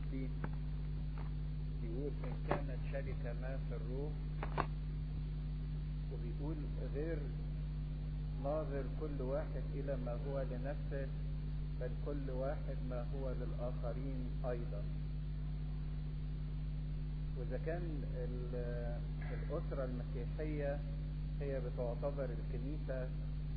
فيه بيقول إن كانت شركة ما في الروح وبيقول غير ناظر كل واحد إلى ما هو لنفسه بل كل واحد ما هو للآخرين أيضا وإذا كان الأسرة المسيحية هي بتعتبر الكنيسة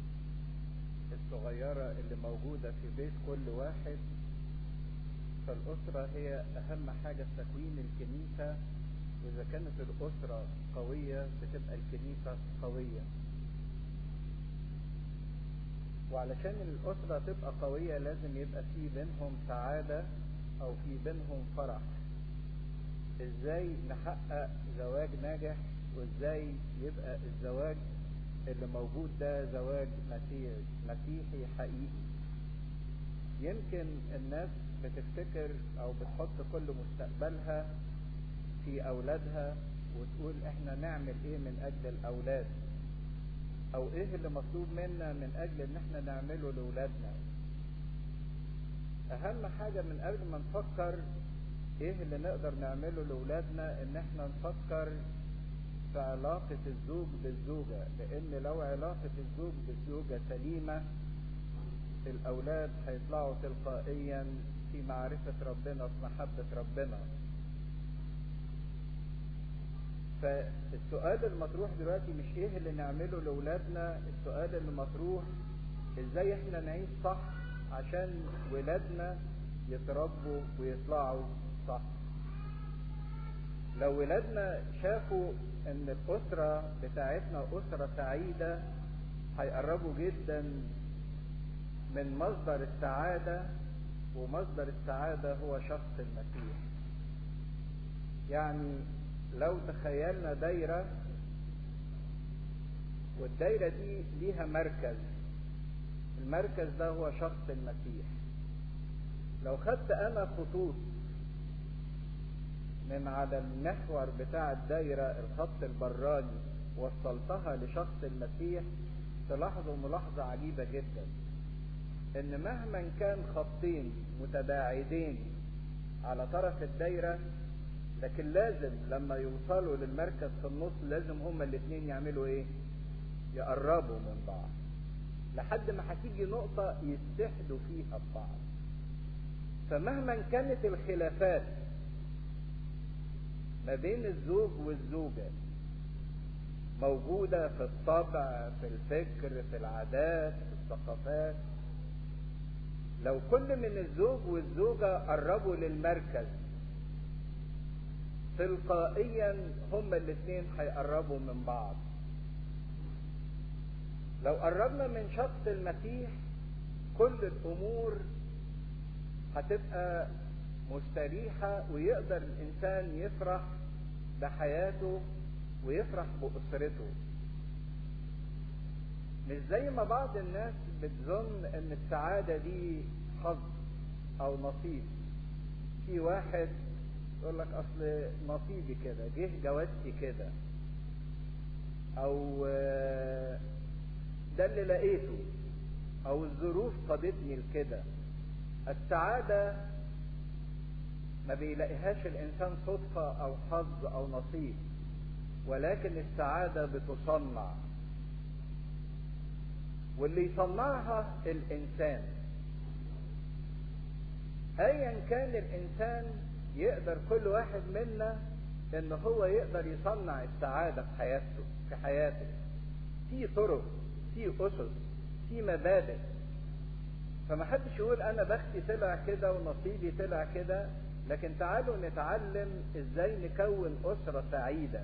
الصغيرة اللي موجودة في بيت كل واحد فالأسرة هي أهم حاجة في تكوين الكنيسة وإذا كانت الأسرة قوية بتبقى الكنيسة قوية وعلشان الأسرة تبقى قوية لازم يبقى في بينهم سعادة أو في بينهم فرح إزاي نحقق زواج ناجح وإزاي يبقى الزواج اللي موجود ده زواج مسيحي مسيحي حقيقي يمكن الناس بتفتكر او بتحط كل مستقبلها في اولادها وتقول احنا نعمل ايه من اجل الاولاد او ايه اللي مطلوب منا من اجل ان احنا نعمله لاولادنا اهم حاجة من قبل ما نفكر ايه اللي نقدر نعمله لاولادنا ان احنا نفكر في علاقة الزوج بالزوجة لان لو علاقة الزوج بالزوجة سليمة الاولاد هيطلعوا تلقائيا في معرفة ربنا في محبة ربنا فالسؤال المطروح دلوقتي مش ايه اللي نعمله لاولادنا السؤال اللي مطروح ازاي احنا نعيش صح عشان ولادنا يتربوا ويطلعوا صح لو ولادنا شافوا ان الاسرة بتاعتنا اسرة سعيدة هيقربوا جدا من مصدر السعادة ومصدر السعادة هو شخص المسيح يعني لو تخيلنا دايرة والدايرة دي ليها مركز المركز ده هو شخص المسيح لو خدت انا خطوط من على المحور بتاع الدايرة الخط البراني وصلتها لشخص المسيح تلاحظوا ملاحظة عجيبة جدا ان مهما كان خطين متباعدين على طرف الدايرة لكن لازم لما يوصلوا للمركز في النص لازم هما الاثنين يعملوا ايه يقربوا من بعض لحد ما هتيجي نقطة يتحدوا فيها ببعض فمهما كانت الخلافات ما بين الزوج والزوجة موجودة في الطبع في الفكر في العادات في الثقافات لو كل من الزوج والزوجة قربوا للمركز تلقائيا هما الاثنين هيقربوا من بعض لو قربنا من شخص المسيح كل الامور هتبقى مستريحة ويقدر الانسان يفرح بحياته ويفرح باسرته مش زي ما بعض الناس بتظن ان السعادة دي حظ او نصيب في واحد يقول لك اصل نصيبي كده جه جوازتي كده او ده اللي لقيته او الظروف قادتني لكده السعادة ما بيلاقيهاش الانسان صدفة او حظ او نصيب ولكن السعادة بتصنع واللي يصنعها الانسان ايا كان الانسان يقدر كل واحد منا ان هو يقدر يصنع السعادة في حياته في حياته في طرق في اسس في مبادئ فما حدش يقول انا بختي طلع كده ونصيبي طلع كده لكن تعالوا نتعلم ازاي نكون اسرة سعيدة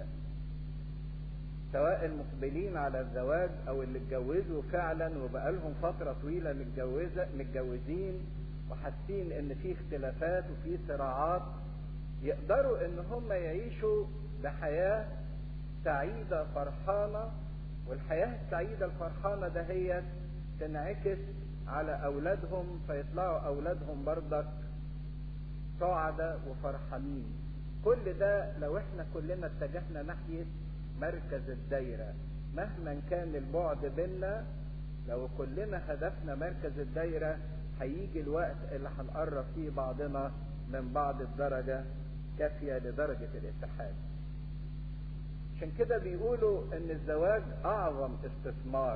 سواء المقبلين على الزواج او اللي اتجوزوا فعلا وبقالهم فترة طويلة متجوزة متجوزين وحاسين ان في اختلافات وفي صراعات يقدروا ان هم يعيشوا بحياة سعيدة فرحانة والحياة السعيدة الفرحانة دهيت تنعكس على اولادهم فيطلعوا اولادهم برضك سعداء وفرحانين كل ده لو احنا كلنا اتجهنا ناحية مركز الدايرة مهما كان البعد بينا لو كلنا هدفنا مركز الدايرة هيجي الوقت اللي هنقرب فيه بعضنا من بعض الدرجة كافية لدرجة الاتحاد عشان كده بيقولوا ان الزواج اعظم استثمار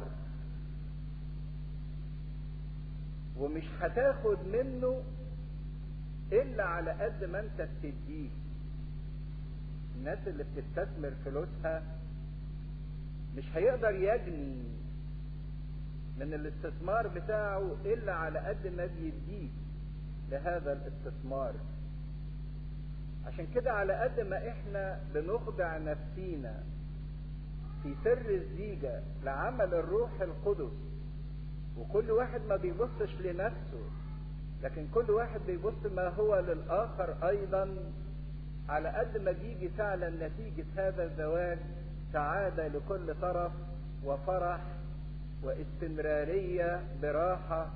ومش هتاخد منه الا على قد ما انت بتديه الناس اللي بتستثمر فلوسها مش هيقدر يجني من الاستثمار بتاعه الا على قد ما بيديه لهذا الاستثمار عشان كده على قد ما احنا بنخضع نفسينا في سر الزيجة لعمل الروح القدس وكل واحد ما بيبصش لنفسه لكن كل واحد بيبص ما هو للآخر أيضا على قد ما بيجي فعلا نتيجة هذا الزواج سعادة لكل طرف وفرح واستمرارية براحة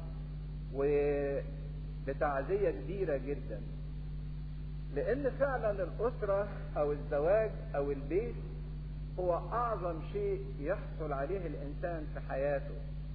وبتعزية كبيرة جدا لأن فعلا الأسرة أو الزواج أو البيت هو أعظم شيء يحصل عليه الإنسان في حياته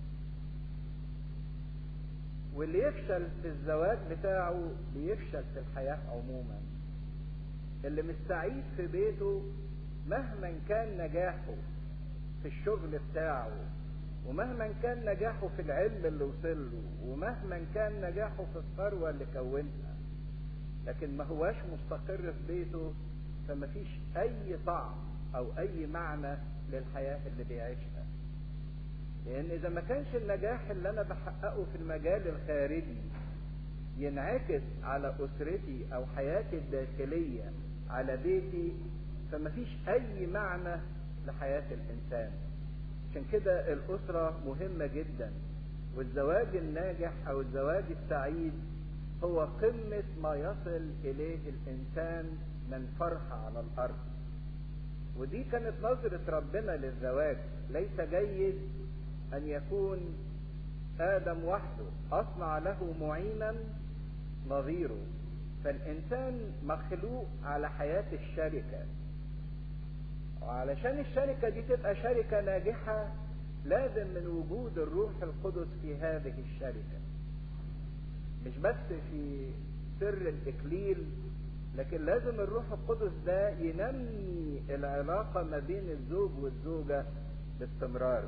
واللي يفشل في الزواج بتاعه بيفشل في الحياة عموما اللي مش سعيد في بيته مهما كان نجاحه في الشغل بتاعه ومهما كان نجاحه في العلم اللي وصل له ومهما كان نجاحه في الثروة اللي كونها لكن ما هواش مستقر في بيته فما فيش اي طعم او اي معنى للحياة اللي بيعيشها لان اذا ما كانش النجاح اللي انا بحققه في المجال الخارجي ينعكس على اسرتي او حياتي الداخلية على بيتي فما فيش اي معنى لحياة الانسان عشان كده الاسرة مهمة جدا والزواج الناجح او الزواج السعيد هو قمة ما يصل اليه الانسان من فرحة على الارض ودي كانت نظرة ربنا للزواج ليس جيد ان يكون ادم وحده اصنع له معينا نظيره فالانسان مخلوق على حياة الشركة وعلشان الشركة دي تبقى شركة ناجحة لازم من وجود الروح القدس في هذه الشركة مش بس في سر الإكليل لكن لازم الروح القدس ده ينمي العلاقة ما بين الزوج والزوجة باستمرار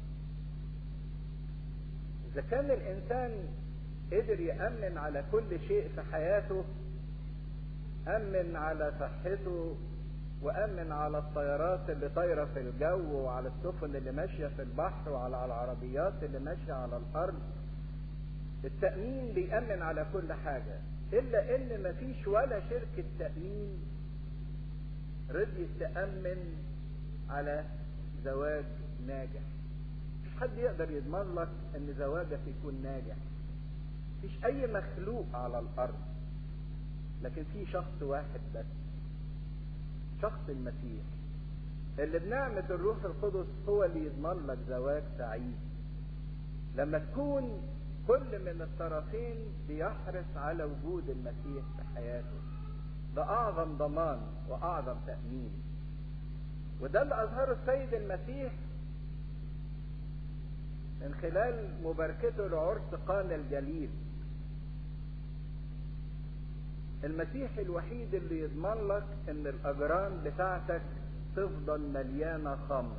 إذا كان الإنسان قدر يأمن على كل شيء في حياته أمن على صحته وأمن على الطيارات اللي طايرة في الجو وعلى السفن اللي ماشية في البحر وعلى العربيات اللي ماشية على الأرض التأمين بيأمن على كل حاجة إلا إن مفيش ولا شركة تأمين رضيت تأمن على زواج ناجح مفيش حد يقدر يضمن لك إن زواجك يكون ناجح مفيش أي مخلوق على الأرض لكن في شخص واحد بس شخص المسيح اللي بنعمة الروح القدس هو اللي يضمن لك زواج سعيد لما تكون كل من الطرفين بيحرص على وجود المسيح في حياته ده أعظم ضمان وأعظم تأمين وده اللي أظهره السيد المسيح من خلال مباركته لعرس قانا الجليل المسيح الوحيد اللي يضمن لك ان الاجران بتاعتك تفضل مليانة خمر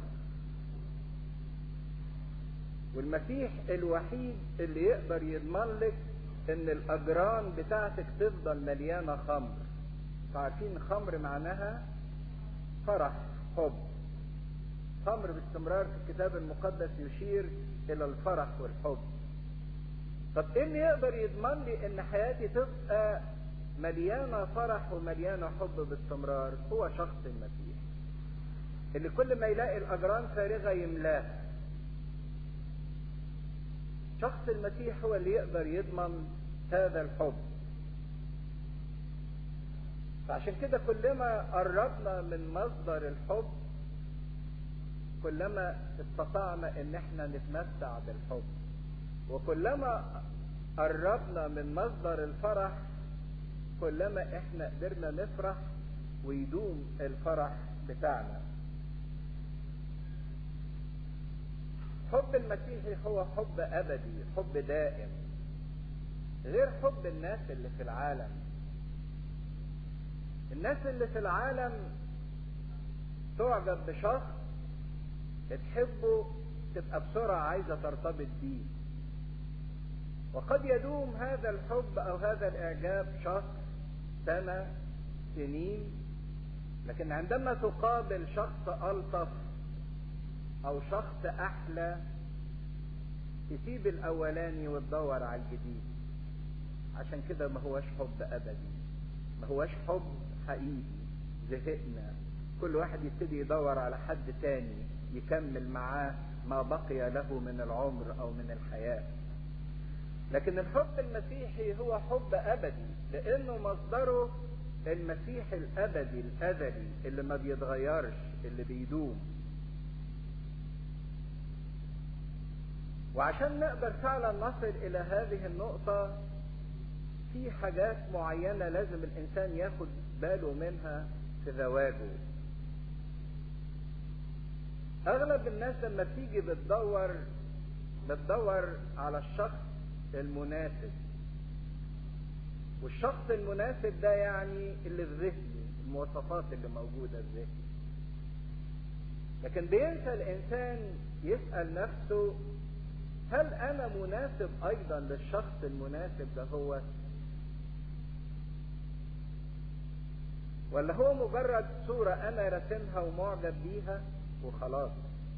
والمسيح الوحيد اللي يقدر يضمن لك ان الاجران بتاعتك تفضل مليانة خمر عارفين خمر معناها فرح حب خمر باستمرار في الكتاب المقدس يشير الى الفرح والحب طب ايه اللي يقدر يضمن لي ان حياتي تبقى مليانة فرح ومليانة حب باستمرار هو شخص المسيح اللي كل ما يلاقي الأجران فارغة يملاه شخص المسيح هو اللي يقدر يضمن هذا الحب فعشان كده كلما قربنا من مصدر الحب كلما استطعنا ان احنا نتمتع بالحب وكلما قربنا من مصدر الفرح كلما احنا قدرنا نفرح ويدوم الفرح بتاعنا حب المسيحي هو حب ابدي حب دائم غير حب الناس اللي في العالم الناس اللي في العالم تعجب بشخص بتحبه تبقى بسرعة عايزة ترتبط بيه وقد يدوم هذا الحب او هذا الاعجاب شهر سنة سنين لكن عندما تقابل شخص الطف او شخص احلى تسيب الاولاني وتدور على الجديد عشان كده ما هوش حب ابدي ما هوش حب حقيقي زهقنا كل واحد يبتدي يدور على حد تاني يكمل معاه ما بقي له من العمر او من الحياه لكن الحب المسيحي هو حب ابدي لانه مصدره المسيح الابدي الازلي اللي ما بيتغيرش اللي بيدوم وعشان نقدر فعلا نصل الى هذه النقطة في حاجات معينة لازم الانسان ياخد باله منها في زواجه اغلب الناس لما تيجي بتدور بتدور على الشخص المناسب والشخص المناسب ده يعني اللي في ذهني المواصفات اللي موجودة في ذهني لكن بينسى الانسان يسأل نفسه هل انا مناسب ايضا للشخص المناسب ده هو ولا هو مجرد صورة انا راسمها ومعجب بيها وخلاص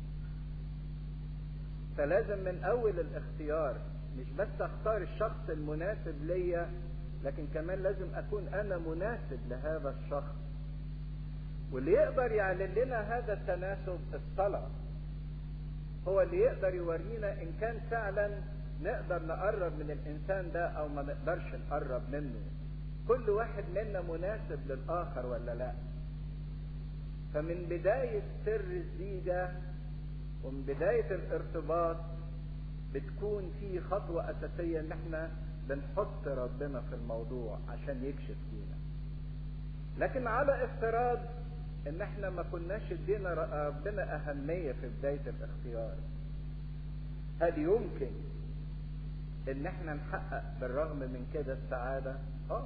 فلازم من اول الاختيار مش بس اختار الشخص المناسب ليا لكن كمان لازم اكون انا مناسب لهذا الشخص واللي يقدر يعلن لنا هذا التناسب الصلاة هو اللي يقدر يورينا ان كان فعلا نقدر نقرب من الانسان ده او ما نقدرش نقرب منه كل واحد منا مناسب للاخر ولا لا فمن بداية سر الزيجة ومن بداية الارتباط بتكون في خطوة أساسية إن إحنا بنحط ربنا في الموضوع عشان يكشف فينا. لكن على افتراض إن إحنا ما كناش ادينا ربنا أهمية في بداية الاختيار. هل يمكن إن إحنا نحقق بالرغم من كده السعادة؟ آه.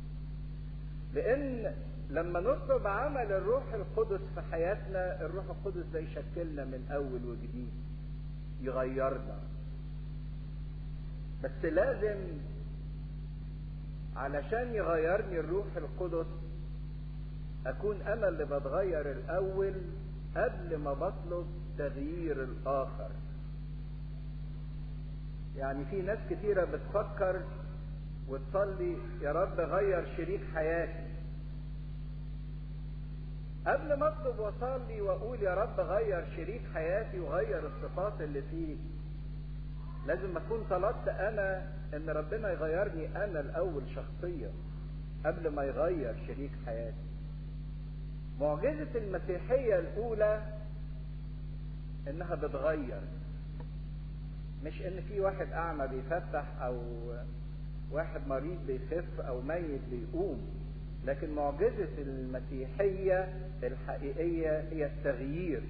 لأن لما نطلب عمل الروح القدس في حياتنا الروح القدس ده يشكلنا من أول وجديد. يغيرنا بس لازم علشان يغيرني الروح القدس اكون انا اللي بتغير الاول قبل ما بطلب تغيير الاخر يعني في ناس كتيرة بتفكر وتصلي يا رب غير شريك حياتي قبل ما اطلب واصلي واقول يا رب غير شريك حياتي وغير الصفات اللي فيه لازم اكون طلبت انا ان ربنا يغيرني انا الاول شخصيا قبل ما يغير شريك حياتي معجزة المسيحية الاولى انها بتغير مش ان في واحد اعمى بيفتح او واحد مريض بيخف او ميت بيقوم لكن معجزة المسيحية الحقيقية هي التغيير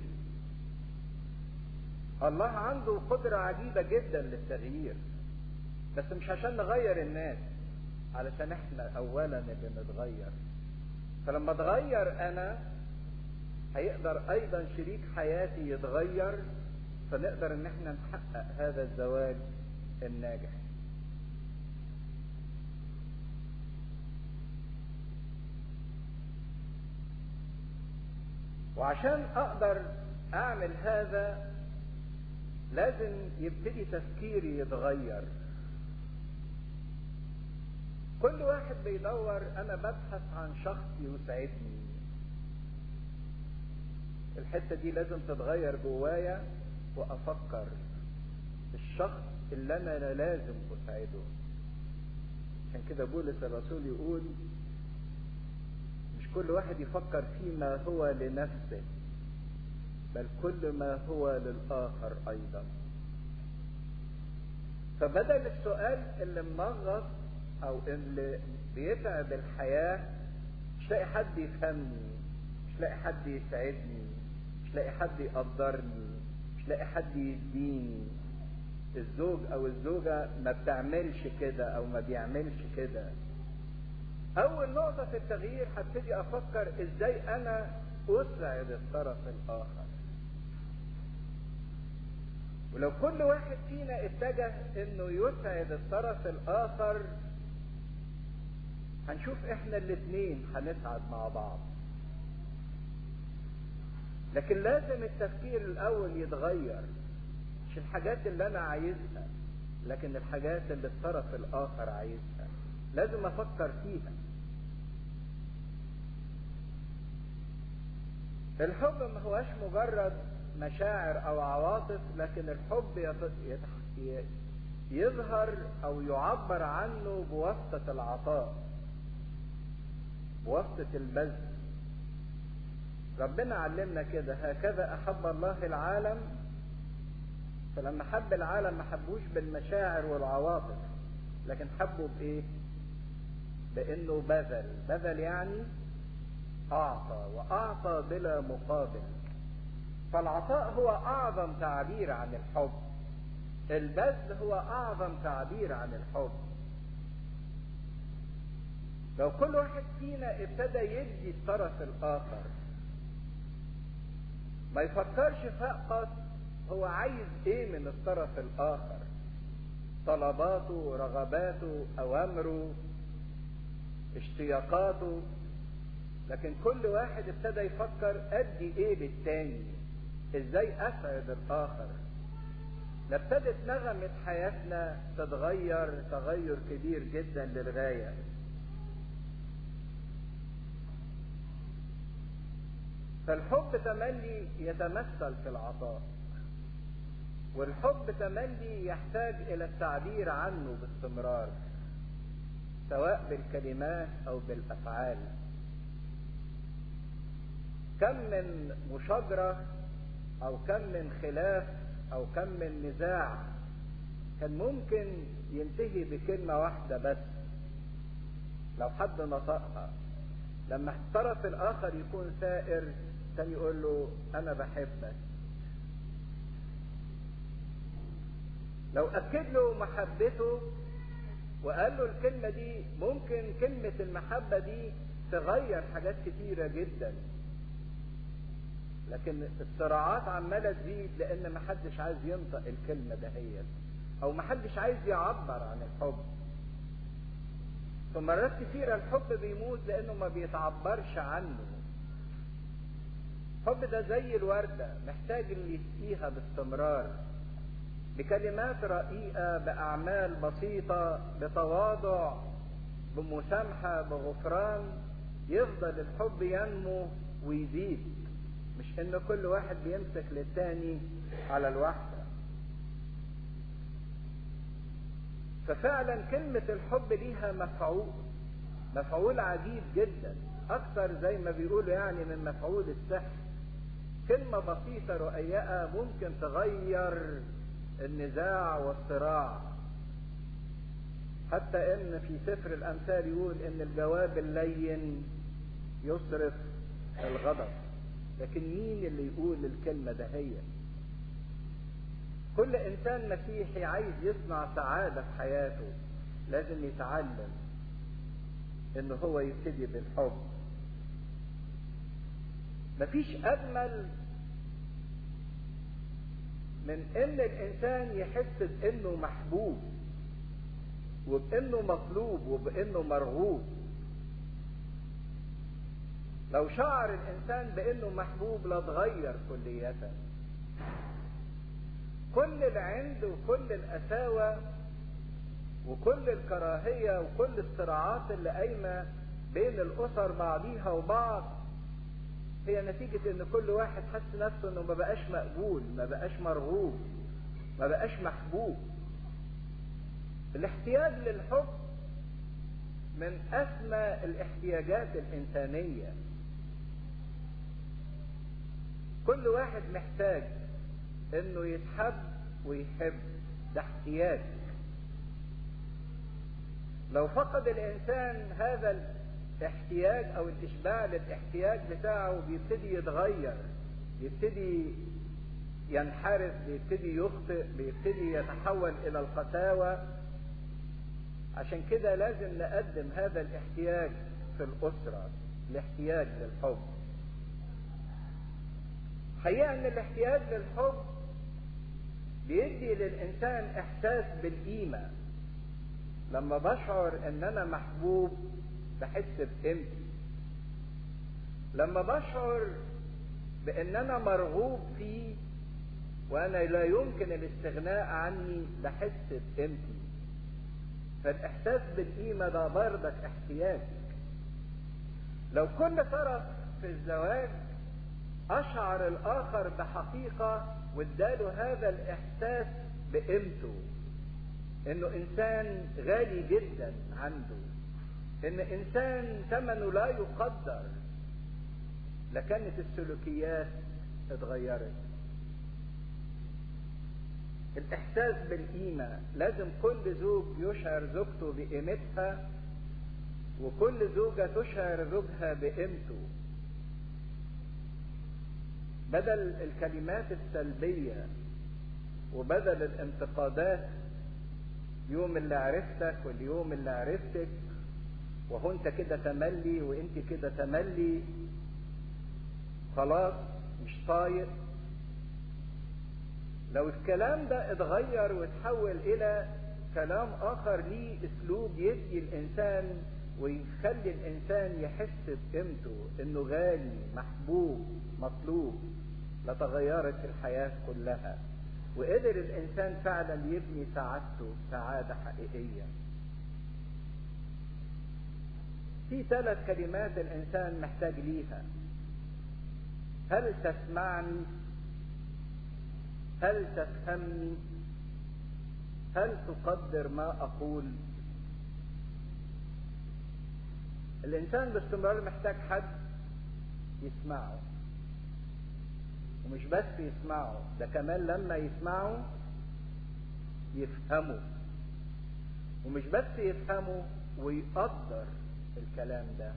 الله عنده قدرة عجيبة جدا للتغيير بس مش عشان نغير الناس علشان احنا اولا اللي نتغير فلما اتغير انا هيقدر ايضا شريك حياتي يتغير فنقدر ان احنا نحقق هذا الزواج الناجح وعشان اقدر اعمل هذا لازم يبتدي تفكيري يتغير كل واحد بيدور انا ببحث عن شخص يسعدني الحته دي لازم تتغير جوايا وافكر الشخص اللي انا لازم اساعده عشان كده بولس الرسول يقول مش كل واحد يفكر فيما هو لنفسه بل كل ما هو للآخر أيضا فبدل السؤال اللي منغص أو اللي بيتعب الحياة مش لاقي حد يفهمني مش لاقي حد يساعدني مش لاقي حد يقدرني مش لاقي حد يديني الزوج او الزوجة ما بتعملش كده او ما بيعملش كده اول نقطة في التغيير هبتدي افكر ازاي انا اسعد الطرف الاخر ولو كل واحد فينا اتجه انه يسعد الطرف الاخر هنشوف احنا الاتنين هنسعد مع بعض لكن لازم التفكير الاول يتغير مش الحاجات اللي انا عايزها لكن الحاجات اللي الطرف الاخر عايزها لازم افكر فيها الحب ما هوش مجرد مشاعر او عواطف لكن الحب يت... يت... يظهر او يعبر عنه بواسطة العطاء بواسطة البذل ربنا علمنا كده هكذا احب الله العالم فلما حب العالم ما حبوش بالمشاعر والعواطف لكن حبوا بايه بانه بذل بذل يعني اعطى واعطى بلا مقابل فالعطاء هو اعظم تعبير عن الحب البذل هو اعظم تعبير عن الحب لو كل واحد فينا ابتدى يدي الطرف الاخر ما يفكرش فقط هو عايز ايه من الطرف الاخر طلباته رغباته اوامره اشتياقاته لكن كل واحد ابتدى يفكر ادي ايه للتاني ازاي اسعد الاخر ابتدت نغمة حياتنا تتغير تغير كبير جدا للغاية فالحب تملي يتمثل في العطاء والحب تملي يحتاج الى التعبير عنه باستمرار سواء بالكلمات او بالافعال كم من مشاجره او كم من خلاف او كم من نزاع كان ممكن ينتهي بكلمه واحده بس لو حد نطقها لما الطرف الاخر يكون ثائر كان يقول له انا بحبك لو اكد له محبته وقال له الكلمة دي ممكن كلمة المحبة دي تغير حاجات كتيرة جدا لكن الصراعات عمالة تزيد لان محدش عايز ينطق الكلمة دهيت او محدش عايز يعبر عن الحب فمرات كتيرة الحب بيموت لانه ما بيتعبرش عنه الحب ده زي الوردة محتاج اللي يسقيها باستمرار بكلمات رقيقة بأعمال بسيطة بتواضع بمسامحة بغفران يفضل الحب ينمو ويزيد مش ان كل واحد بيمسك للتاني على الواحدة ففعلا كلمة الحب ليها مفعول مفعول عجيب جدا اكثر زي ما بيقولوا يعني من مفعول السحر كلمة بسيطة رقيقة ممكن تغير النزاع والصراع حتى ان في سفر الامثال يقول ان الجواب اللين يصرف الغضب لكن مين اللي يقول الكلمة دهية كل انسان مسيحي عايز يصنع سعادة في حياته لازم يتعلم ان هو يبتدي بالحب مفيش اجمل من ان الانسان يحس بانه محبوب وبانه مطلوب وبانه مرغوب لو شعر الانسان بانه محبوب لاتغير كلية كل العند وكل القساوة وكل الكراهية وكل الصراعات اللي قايمة بين الاسر بعضيها وبعض هي نتيجة ان كل واحد حس نفسه انه ما بقاش مقبول ما بقاش مرغوب ما بقاش محبوب الاحتياج للحب من اسمى الاحتياجات الانسانية كل واحد محتاج انه يتحب ويحب ده احتياج لو فقد الانسان هذا الاحتياج او الاشباع للاحتياج بتاعه بيبتدي يتغير بيبتدي ينحرف بيبتدي يخطئ بيبتدي يتحول الى القساوة عشان كده لازم نقدم هذا الاحتياج في الأسرة الاحتياج للحب حقيقة ان الاحتياج للحب بيدي للإنسان إحساس بالقيمة لما بشعر ان انا محبوب بحس بقيمتي لما بشعر بان انا مرغوب فيه وانا لا يمكن الاستغناء عني بحس بقيمتي فالاحساس بالقيمه ده برضك احتياج لو كل طرف في الزواج اشعر الاخر بحقيقه واداله هذا الاحساس بقيمته انه انسان غالي جدا عنده ان انسان ثمنه لا يقدر لكانت السلوكيات اتغيرت الاحساس بالقيمه لازم كل زوج يشعر زوجته بقيمتها وكل زوجه تشعر زوجها بقيمته بدل الكلمات السلبيه وبدل الانتقادات يوم اللي عرفتك واليوم اللي عرفتك وهو انت كده تملي وانت كده تملي خلاص مش طايق لو الكلام ده اتغير وتحول الى كلام اخر ليه اسلوب يدي الانسان ويخلي الانسان يحس بقيمته انه غالي محبوب مطلوب لتغيرت الحياه كلها وقدر الانسان فعلا يبني سعادته سعاده حقيقيه في ثلاث كلمات الانسان محتاج ليها هل تسمعني هل تفهمني هل تقدر ما اقول الانسان باستمرار محتاج حد يسمعه ومش بس يسمعه ده كمان لما يسمعه يفهمه ومش بس يفهمه ويقدر الكلام ده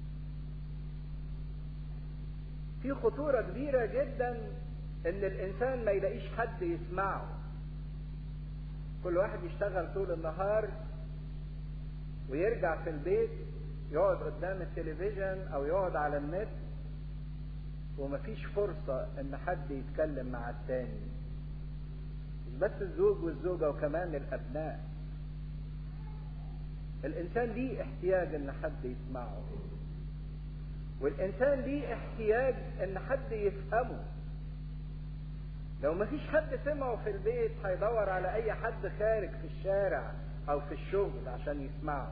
في خطورة كبيرة جدا ان الانسان ما يلاقيش حد يسمعه كل واحد يشتغل طول النهار ويرجع في البيت يقعد قدام التلفزيون او يقعد على النت ومفيش فرصة ان حد يتكلم مع التاني مش بس الزوج والزوجة وكمان الابناء الانسان ليه احتياج ان حد يسمعه والانسان ليه احتياج ان حد يفهمه لو مفيش حد سمعه في البيت هيدور على اي حد خارج في الشارع او في الشغل عشان يسمعه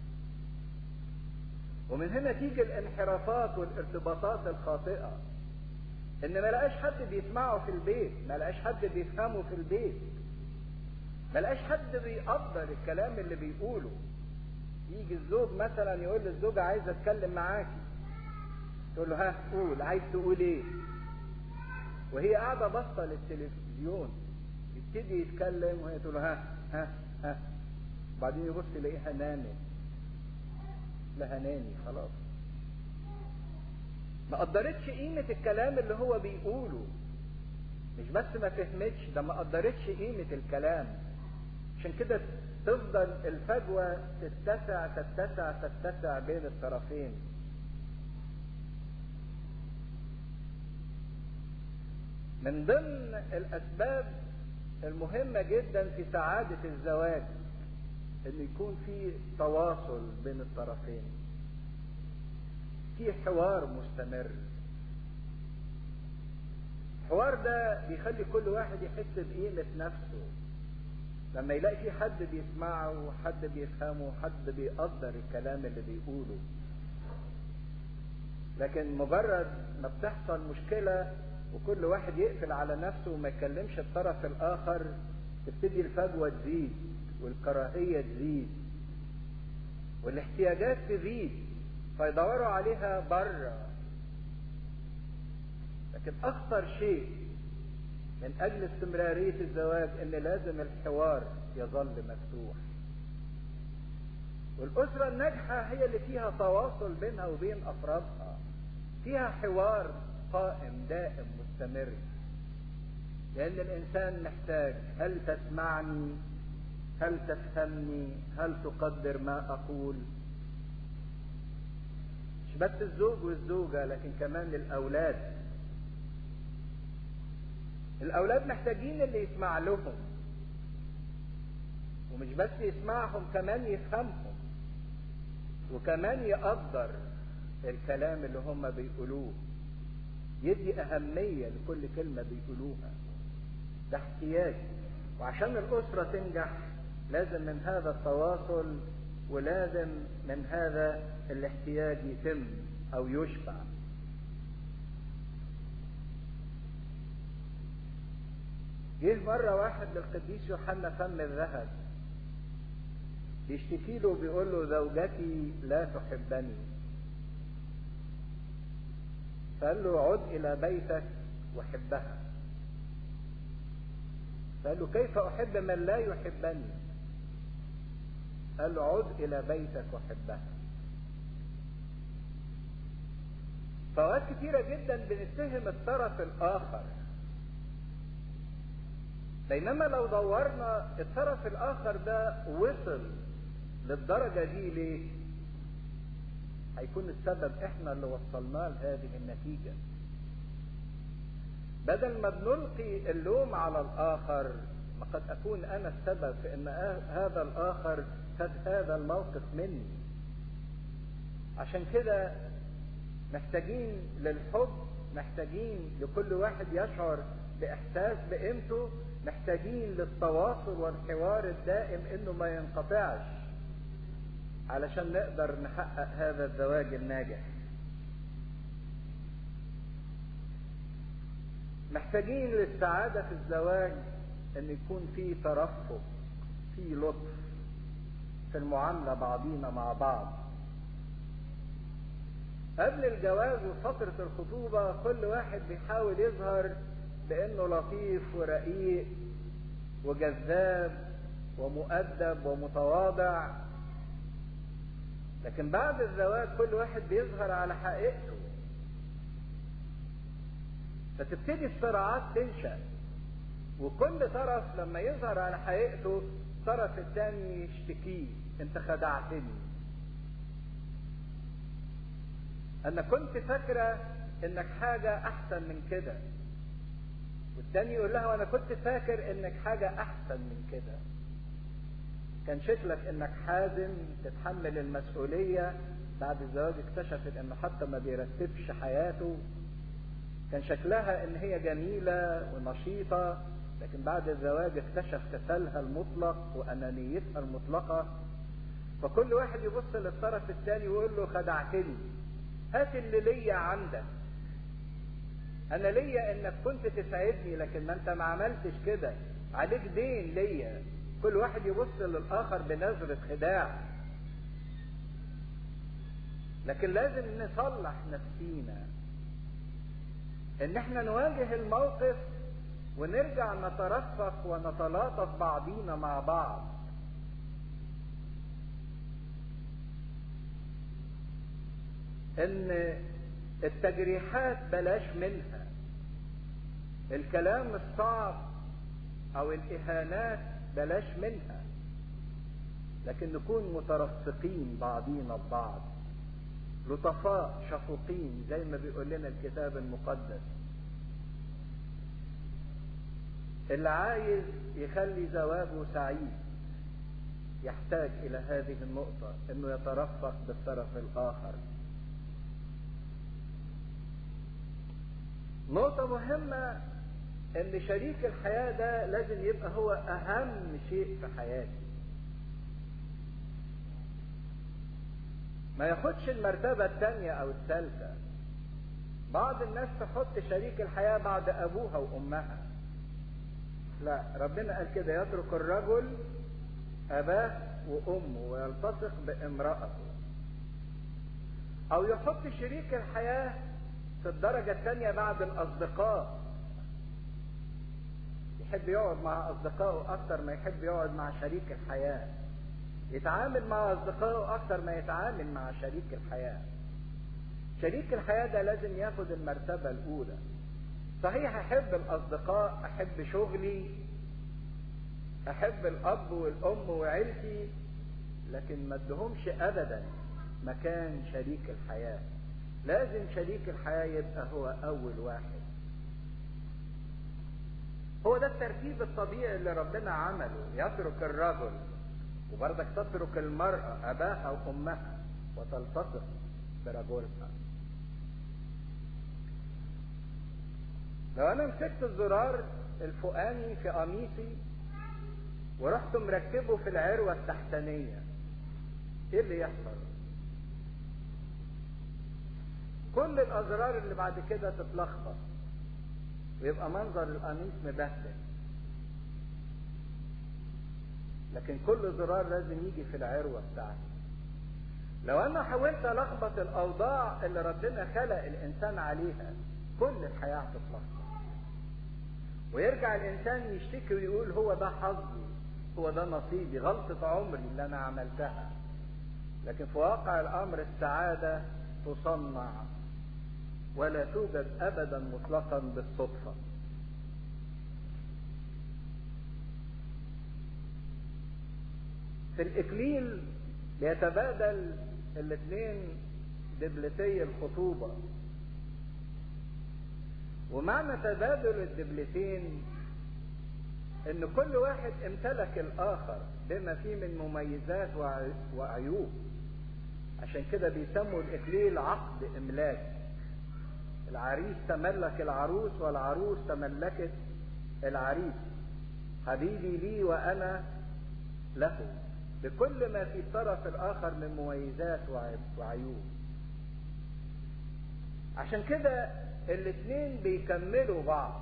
ومن هنا تيجي الانحرافات والارتباطات الخاطئة ان ما لقاش حد بيسمعه في البيت ما لقاش حد بيفهمه في البيت ما لقاش حد بيقدر الكلام اللي بيقوله يجي الزوج مثلا يقول للزوجة عايز اتكلم معاكي تقول له ها قول عايز تقول ايه وهي قاعدة باصة للتلفزيون يبتدي يتكلم وهي تقول له ها ها ها بعدين يبص يلاقيها نامت لها نامي خلاص ما قدرتش قيمة الكلام اللي هو بيقوله مش بس ما فهمتش ده ما قدرتش قيمة الكلام عشان كده تفضل الفجوة تتسع تتسع تتسع بين الطرفين من ضمن الأسباب المهمة جدا في سعادة الزواج ان يكون في تواصل بين الطرفين في حوار مستمر الحوار ده بيخلي كل واحد يحس بقيمة نفسه لما يلاقي في حد بيسمعه وحد بيفهمه وحد بيقدر الكلام اللي بيقوله لكن مجرد ما بتحصل مشكلة وكل واحد يقفل على نفسه وما يكلمش الطرف الآخر تبتدي الفجوة تزيد والكراهية تزيد والاحتياجات تزيد فيدوروا عليها بره لكن أخطر شيء من أجل استمرارية الزواج إن لازم الحوار يظل مفتوح والأسرة الناجحة هي اللي فيها تواصل بينها وبين أفرادها فيها حوار قائم دائم مستمر لأن الإنسان محتاج هل تسمعني هل تفهمني هل تقدر ما اقول مش بس الزوج والزوجة لكن كمان الاولاد الاولاد محتاجين اللي يسمع لهم ومش بس يسمعهم كمان يفهمهم وكمان يقدر الكلام اللي هم بيقولوه يدي أهمية لكل كلمة بيقولوها ده احتياج وعشان الأسرة تنجح لازم من هذا التواصل ولازم من هذا الاحتياج يتم أو يشبع جه مرة واحد للقديس يوحنا فم الذهب بيشتكي له بيقول له زوجتي لا تحبني فقال له عد إلى بيتك وحبها فقال له كيف أحب من لا يحبني قال له عد إلى بيتك وحبها فأوقات كتيرة جدا بنتهم الطرف الآخر بينما لو دورنا الطرف الآخر ده وصل للدرجة دي ليه؟ هيكون السبب احنا اللي وصلناه لهذه النتيجة بدل ما بنلقي اللوم على الآخر ما قد أكون أنا السبب في أن هذا الآخر خد هذا الموقف مني عشان كده محتاجين للحب محتاجين لكل واحد يشعر بإحساس بقيمته محتاجين للتواصل والحوار الدائم انه ما ينقطعش علشان نقدر نحقق هذا الزواج الناجح محتاجين للسعادة في الزواج ان يكون في ترفق في لطف في المعاملة بعضينا مع بعض قبل الجواز وفترة الخطوبة كل واحد بيحاول يظهر بانه لطيف ورقيق وجذاب ومؤدب ومتواضع لكن بعد الزواج كل واحد بيظهر على حقيقته فتبتدي الصراعات تنشأ وكل طرف لما يظهر على حقيقته الطرف الثاني يشتكيه انت خدعتني انا كنت فاكرة انك حاجة احسن من كده والتاني يقول لها وانا كنت فاكر انك حاجة احسن من كده كان شكلك انك حازم تتحمل المسؤولية بعد الزواج اكتشفت انه حتى ما بيرتبش حياته كان شكلها ان هي جميلة ونشيطة لكن بعد الزواج اكتشف كسلها المطلق وانانيتها المطلقة فكل واحد يبص للطرف الثاني ويقول له خدعتني هات اللي ليا عندك انا ليا انك كنت تساعدني لكن ما انت ما عملتش كده عليك دين ليا كل واحد يبص للاخر بنظرة خداع لكن لازم نصلح نفسينا ان احنا نواجه الموقف ونرجع نترفق ونتلاطف بعضينا مع بعض ان التجريحات بلاش منها الكلام الصعب او الاهانات بلاش منها لكن نكون مترفقين بعضينا ببعض لطفاء شفوقين زي ما بيقول لنا الكتاب المقدس اللي عايز يخلي زواجه سعيد يحتاج الى هذه النقطة انه يترفق بالطرف الاخر نقطة مهمة ان شريك الحياة ده لازم يبقى هو اهم شيء في حياتي ما ياخدش المرتبة الثانية او الثالثة بعض الناس تحط شريك الحياة بعد ابوها وامها لا ربنا قال كده يترك الرجل اباه وامه ويلتصق بامرأته او يحط شريك الحياة في الدرجة الثانية بعد الاصدقاء يحب يقعد مع اصدقائه اكتر ما يحب يقعد مع شريك الحياة يتعامل مع اصدقائه اكتر ما يتعامل مع شريك الحياة شريك الحياة ده لازم ياخد المرتبة الاولى صحيح احب الاصدقاء احب شغلي احب الاب والام وعيلتي لكن ما ادهمش ابدا مكان شريك الحياة لازم شريك الحياة يبقى هو اول واحد هو ده الترتيب الطبيعي اللي ربنا عمله يترك الرجل وبرضك تترك المرأة أباها وأمها وتلتصق برجلها لو أنا مسكت الزرار الفوقاني في قميصي ورحت مركبه في العروة التحتانية ايه اللي يحصل كل الازرار اللي بعد كده تتلخبط ويبقى منظر القميص مبهدل لكن كل زرار لازم يجي في العروة بتاعتي لو انا حاولت الخبط الاوضاع اللي ربنا خلق الانسان عليها كل الحياة هتتلخبط ويرجع الانسان يشتكي ويقول هو ده حظي هو ده نصيبي غلطة عمري اللي انا عملتها لكن في واقع الامر السعادة تصنع ولا توجد ابدا مطلقا بالصدفة في الاكليل بيتبادل الاثنين دبلتي الخطوبة ومعنى تبادل الدبلتين ان كل واحد امتلك الاخر بما فيه من مميزات وعيوب عشان كده بيسموا الاكليل عقد املاك العريس تملك العروس والعروس تملكت العريس حبيبي لي وانا له بكل ما في الطرف الاخر من مميزات وعيوب عشان كده الاثنين بيكملوا بعض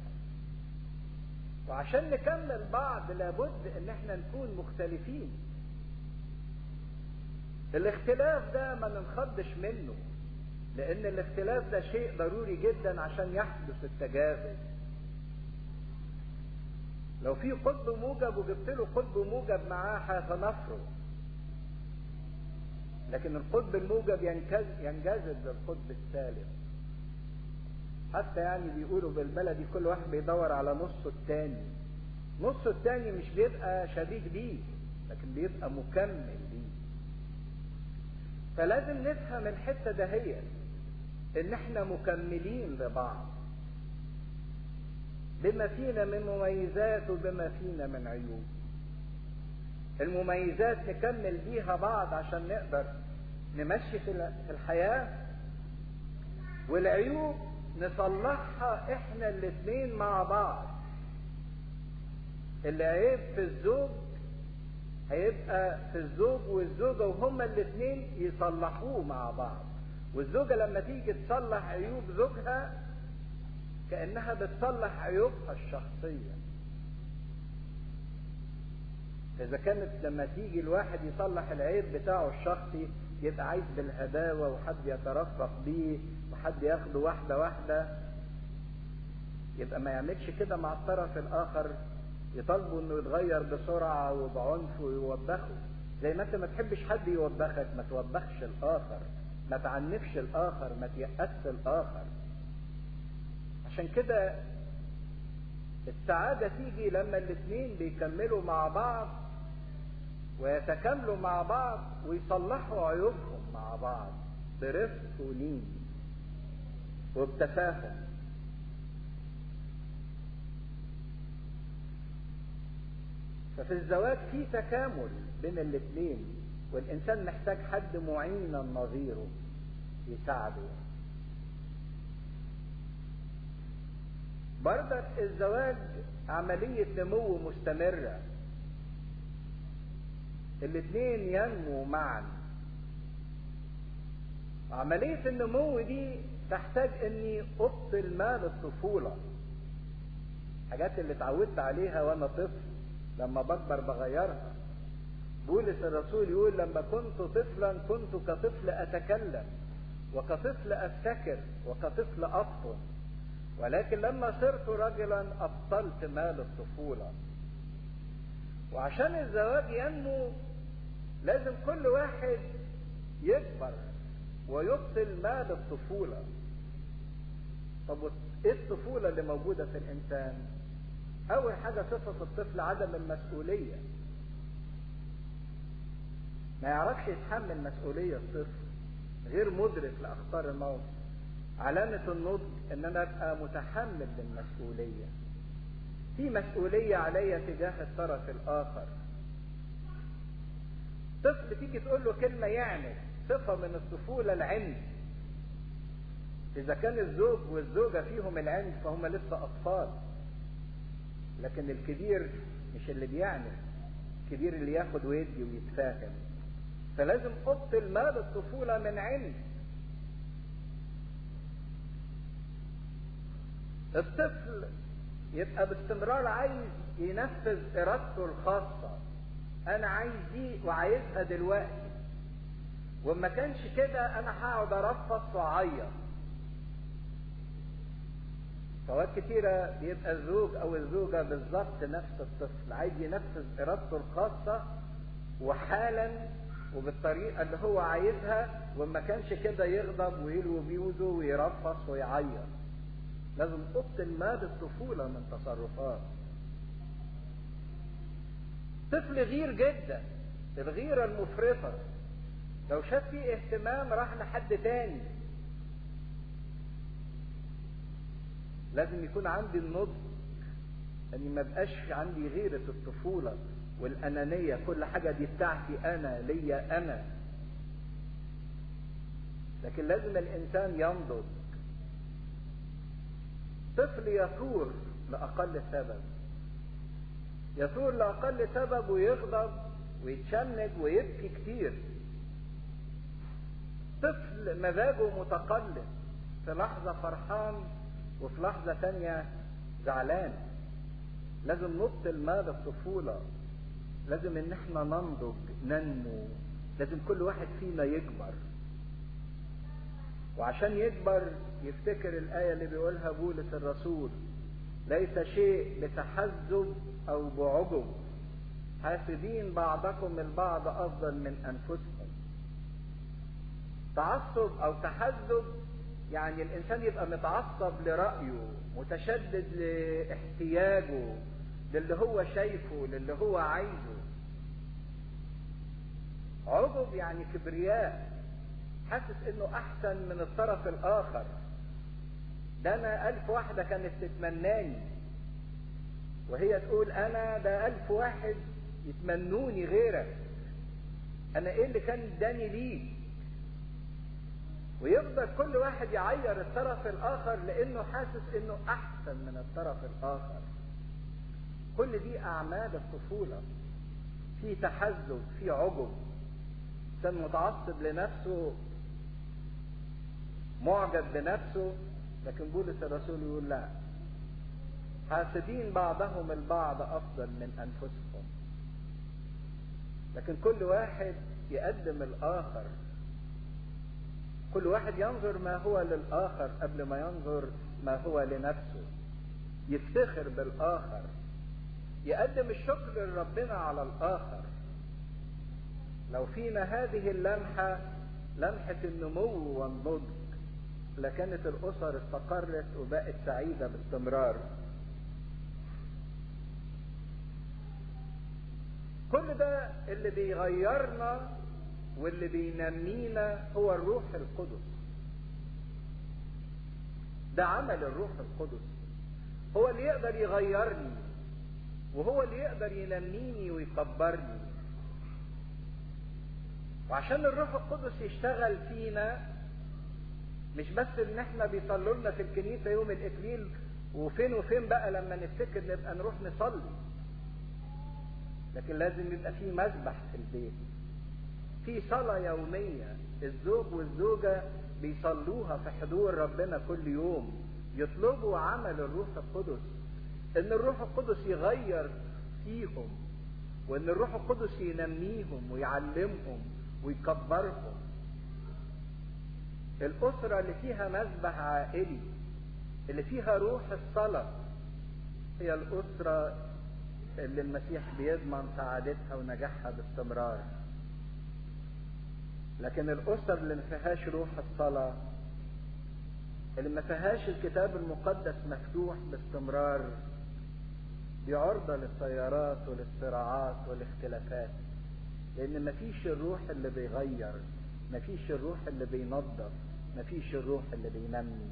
وعشان نكمل بعض لابد ان احنا نكون مختلفين الاختلاف ده ما ننخضش منه لان الاختلاف ده شيء ضروري جدا عشان يحدث التجاذب لو في قطب موجب وجبت له قطب موجب معاه هيتنافروا لكن القطب الموجب ينجذب للقطب السالب حتى يعني بيقولوا بالبلدي كل واحد بيدور على نصه التاني نصه التاني مش بيبقى شريك بيه لكن بيبقى مكمل ليه فلازم نفهم الحته دهيت ان احنا مكملين لبعض بما فينا من مميزات وبما فينا من عيوب المميزات نكمل بيها بعض عشان نقدر نمشي في الحياة والعيوب نصلحها احنا الاثنين مع بعض العيب في الزوج هيبقى في الزوج والزوجة وهما الاثنين يصلحوه مع بعض والزوجة لما تيجي تصلح عيوب زوجها كأنها بتصلح عيوبها الشخصية إذا كانت لما تيجي الواحد يصلح العيب بتاعه الشخصي يبقى عايز بالهداوة وحد يترفق بيه وحد ياخده واحدة واحدة يبقى ما يعملش كده مع الطرف الآخر يطالبوا انه يتغير بسرعة وبعنف ويوبخه زي ما انت ما تحبش حد يوبخك ما توبخش الآخر ما تعنفش الآخر ما تيأس الآخر عشان كده السعادة تيجي لما الاثنين بيكملوا مع بعض ويتكاملوا مع بعض ويصلحوا عيوبهم مع بعض برفق ولين وبتفاهم ففي الزواج في تكامل بين الاثنين والانسان محتاج حد معينا نظيره يساعده برضك الزواج عملية نمو مستمرة الاثنين ينمو معا عملية النمو دي تحتاج اني ابطل مال الطفولة حاجات اللي اتعودت عليها وانا طفل لما بكبر بغيرها بولس الرسول يقول لما كنت طفلا كنت كطفل اتكلم وكطفل افتكر وكطفل افطن ولكن لما صرت رجلا ابطلت مال الطفولة وعشان الزواج ينمو لازم كل واحد يكبر ويبطل مال الطفولة طب ايه الطفولة اللي موجودة في الانسان اول حاجة صفة في الطفل عدم المسؤولية ما يعرفش يتحمل مسؤولية الطفل غير مدرك لاخطار الموت علامة النضج ان انا ابقى متحمل للمسؤولية في مسؤولية عليا تجاه الطرف الاخر طفل تيجي تقول له كلمة يعني صفة من الطفولة العند إذا كان الزوج والزوجة فيهم العند فهم لسه أطفال لكن الكبير مش اللي بيعمل الكبير اللي ياخد ويدي ويتفاهم فلازم أبطل مال الطفولة من عند الطفل يبقى باستمرار عايز ينفذ إرادته الخاصة أنا عايز دي وعايزها دلوقتي وما كانش كده أنا هقعد أرفص وأعيط فوقت كتيرة بيبقى الزوج أو الزوجة بالظبط نفس الطفل عايز ينفذ إرادته الخاصة وحالا وبالطريقة اللي هو عايزها وما كانش كده يغضب ويلوي بيوزه ويرفص ويعيط لازم أبطل ماد الطفولة من تصرفات طفل غير جدا الغيرة المفرطة لو شاف فيه اهتمام راح لحد تاني لازم يكون عندي النضج اني ما بقاش عندي غيرة الطفولة والانانية كل حاجة دي بتاعتي انا ليا انا لكن لازم الانسان ينضج طفل يثور لاقل سبب يثور لاقل سبب ويغضب ويتشنج ويبكي كتير طفل مزاجه متقلب في لحظة فرحان وفي لحظة تانية زعلان لازم نبطل ماذا الطفولة لازم ان احنا ننضج ننمو لازم كل واحد فينا يكبر وعشان يكبر يفتكر الآية اللي بيقولها بولس الرسول ليس شيء بتحزب أو بعجب حاسدين بعضكم البعض أفضل من أنفسكم تعصب أو تحزب يعني الإنسان يبقى متعصب لرأيه متشدد لاحتياجه للي هو شايفه للي هو عايزه عجب يعني كبرياء حاسس انه احسن من الطرف الاخر ده انا الف واحدة كانت تتمناني وهي تقول انا ده الف واحد يتمنوني غيرك انا ايه اللي كان اداني ليك ويفضل كل واحد يعير الطرف الاخر لانه حاسس انه احسن من الطرف الاخر كل دي اعمال الطفولة في تحزب في عجب انسان متعصب لنفسه معجب بنفسه لكن بولس الرسول يقول لا حاسدين بعضهم البعض افضل من انفسهم لكن كل واحد يقدم الاخر كل واحد ينظر ما هو للاخر قبل ما ينظر ما هو لنفسه يفتخر بالاخر يقدم الشكر لربنا على الاخر لو فينا هذه اللمحة لمحة النمو والنضج لكانت الأسر استقرت وبقت سعيدة باستمرار كل ده اللي بيغيرنا واللي بينمينا هو الروح القدس ده عمل الروح القدس هو اللي يقدر يغيرني وهو اللي يقدر ينميني ويكبرني وعشان الروح القدس يشتغل فينا مش بس ان احنا بيصلوا لنا في الكنيسه يوم الاكليل وفين وفين بقى لما نفتكر نبقى نروح نصلي لكن لازم يبقى في مذبح في البيت في صلاة يومية الزوج والزوجة بيصلوها في حضور ربنا كل يوم يطلبوا عمل الروح القدس ان الروح القدس يغير فيهم وان الروح القدس ينميهم ويعلمهم ويكبرهم الأسرة اللي فيها مذبح عائلي اللي فيها روح الصلاة هي الأسرة اللي المسيح بيضمن سعادتها ونجاحها باستمرار لكن الأسر اللي ما فيهاش روح الصلاة اللي ما فيهاش الكتاب المقدس مفتوح باستمرار دي عرضة للتيارات وللصراعات والاختلافات لأن مفيش الروح اللي بيغير مفيش الروح اللي بينظف مفيش الروح اللي بينمي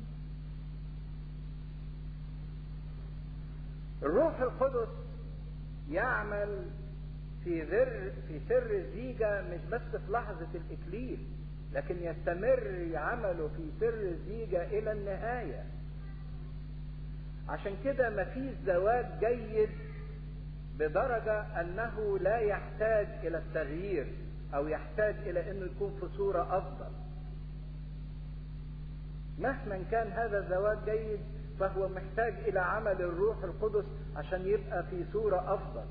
الروح القدس يعمل في ذر في سر الزيجة مش بس في لحظة الإكليل لكن يستمر عمله في سر الزيجة إلى النهاية عشان كده مفيش زواج جيد بدرجة أنه لا يحتاج إلى التغيير أو يحتاج إلى أنه يكون في صورة أفضل مهما كان هذا الزواج جيد فهو محتاج إلى عمل الروح القدس عشان يبقى في صورة أفضل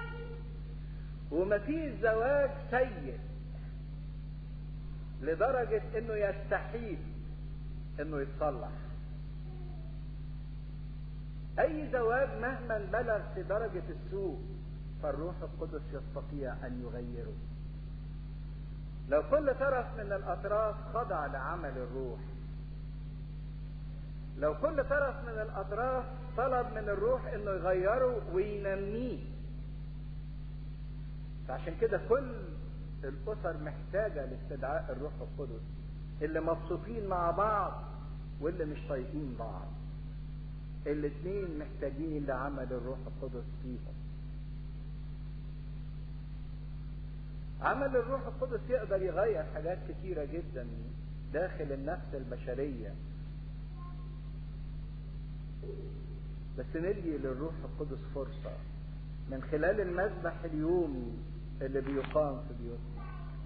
ومفيش زواج سيء لدرجة انه يستحيل انه يتصلح اي زواج مهما بلغ في درجة السوء فالروح القدس يستطيع ان يغيره لو كل طرف من الاطراف خضع لعمل الروح لو كل طرف من الاطراف طلب من الروح انه يغيره وينميه فعشان كده كل الاسر محتاجه لاستدعاء الروح القدس اللي مبسوطين مع بعض واللي مش طايقين بعض الاثنين محتاجين لعمل الروح القدس فيهم عمل الروح القدس يقدر يغير حاجات كتيره جدا داخل النفس البشريه بس ندي للروح القدس فرصه من خلال المذبح اليومي اللي بيقام في بيوتنا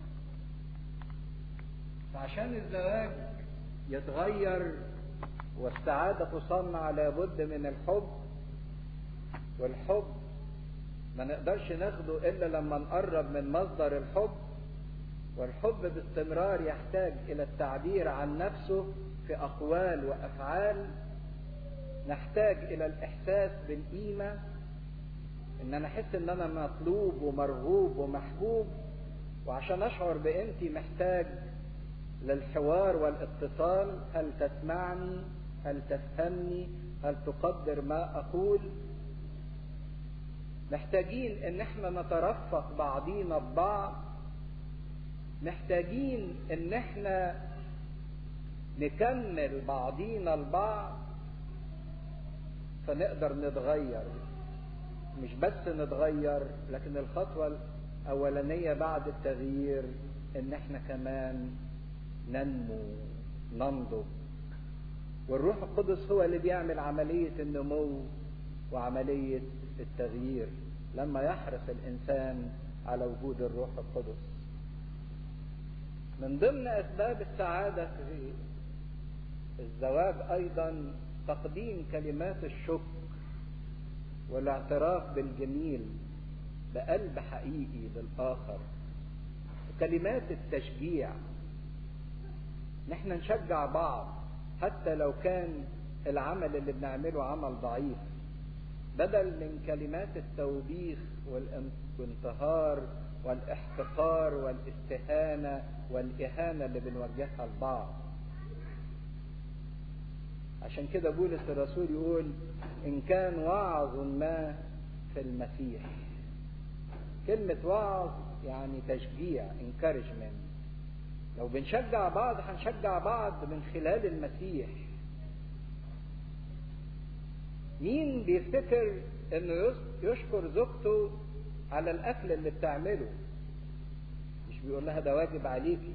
فعشان الزواج يتغير والسعادة تصنع لابد من الحب والحب ما نقدرش ناخده إلا لما نقرب من مصدر الحب والحب باستمرار يحتاج إلى التعبير عن نفسه في أقوال وأفعال نحتاج إلى الإحساس بالقيمة ان انا احس ان انا مطلوب ومرغوب ومحبوب وعشان اشعر بقيمتي محتاج للحوار والاتصال هل تسمعني هل تفهمني هل تقدر ما اقول محتاجين ان احنا نترفق بعضينا ببعض محتاجين ان احنا نكمل بعضينا البعض فنقدر نتغير مش بس نتغير لكن الخطوة الأولانية بعد التغيير إن إحنا كمان ننمو ننضج والروح القدس هو اللي بيعمل عملية النمو وعملية التغيير لما يحرص الإنسان على وجود الروح القدس من ضمن أسباب السعادة في الزواج أيضا تقديم كلمات الشكر والاعتراف بالجميل بقلب حقيقي للآخر كلمات التشجيع نحن نشجع بعض حتى لو كان العمل اللي بنعمله عمل ضعيف بدل من كلمات التوبيخ والانتهار والاحتقار والاستهانة والإهانة اللي بنوجهها لبعض عشان كده بولس الرسول يقول إن كان وعظ ما في المسيح كلمة وعظ يعني تشجيع encouragement لو بنشجع بعض هنشجع بعض من خلال المسيح مين بيفتكر انه يشكر زوجته على الاكل اللي بتعمله مش بيقول لها ده واجب عليكي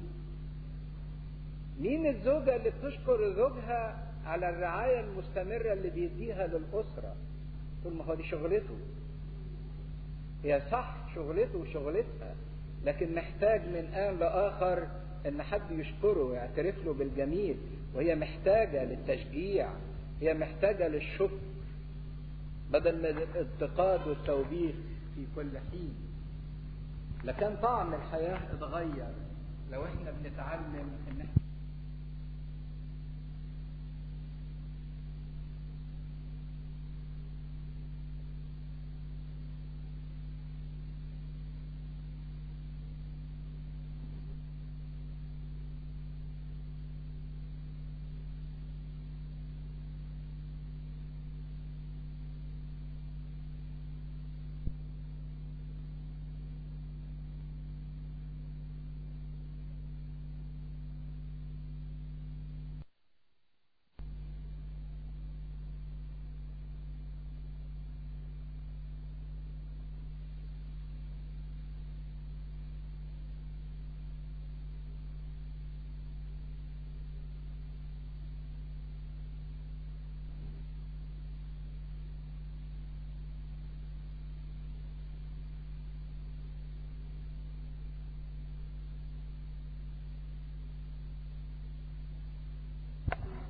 مين الزوجة اللي بتشكر زوجها على الرعاية المستمرة اللي بيديها للأسرة طول ما هو دي شغلته هي صح شغلته وشغلتها لكن محتاج من آن لآخر إن حد يشكره ويعترف له بالجميل وهي محتاجة للتشجيع هي محتاجة للشكر بدل من الانتقاد والتوبيخ في كل حين لكن طعم الحياة اتغير لو احنا بنتعلم ان احنا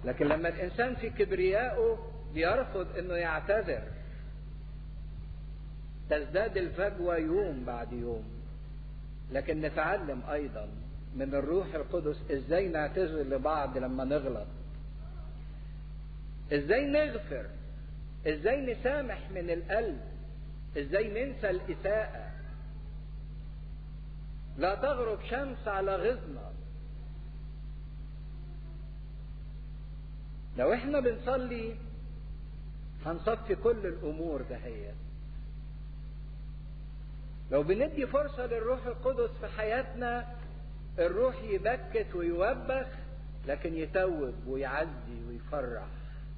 لكن لما الانسان في كبريائه بيرفض انه يعتذر تزداد الفجوه يوم بعد يوم لكن نتعلم ايضا من الروح القدس ازاي نعتذر لبعض لما نغلط ازاي نغفر ازاي نسامح من القلب ازاي ننسى الاساءه لا تغرب شمس على غزنا لو احنا بنصلي هنصفي كل الامور دهيت لو بندي فرصه للروح القدس في حياتنا الروح يبكت ويوبخ لكن يتوب ويعزي ويفرح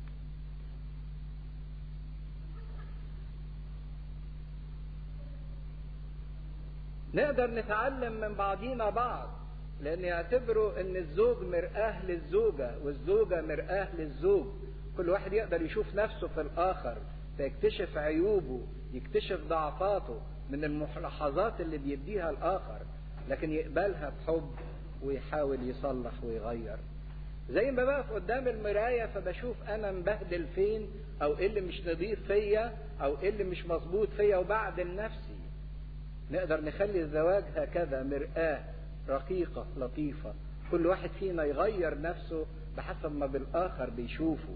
نقدر نتعلم من بعضينا بعض لان يعتبروا ان الزوج مرآة للزوجة والزوجة مرآة للزوج كل واحد يقدر يشوف نفسه في الاخر فيكتشف عيوبه يكتشف ضعفاته من الملاحظات اللي بيديها الاخر لكن يقبلها بحب ويحاول يصلح ويغير زي ما بقف قدام المراية فبشوف انا مبهدل فين او ايه اللي مش نظيف فيا او ايه اللي مش مظبوط فيا وبعدل نفسي نقدر نخلي الزواج هكذا مرآة رقيقة لطيفة كل واحد فينا يغير نفسه بحسب ما بالآخر بيشوفه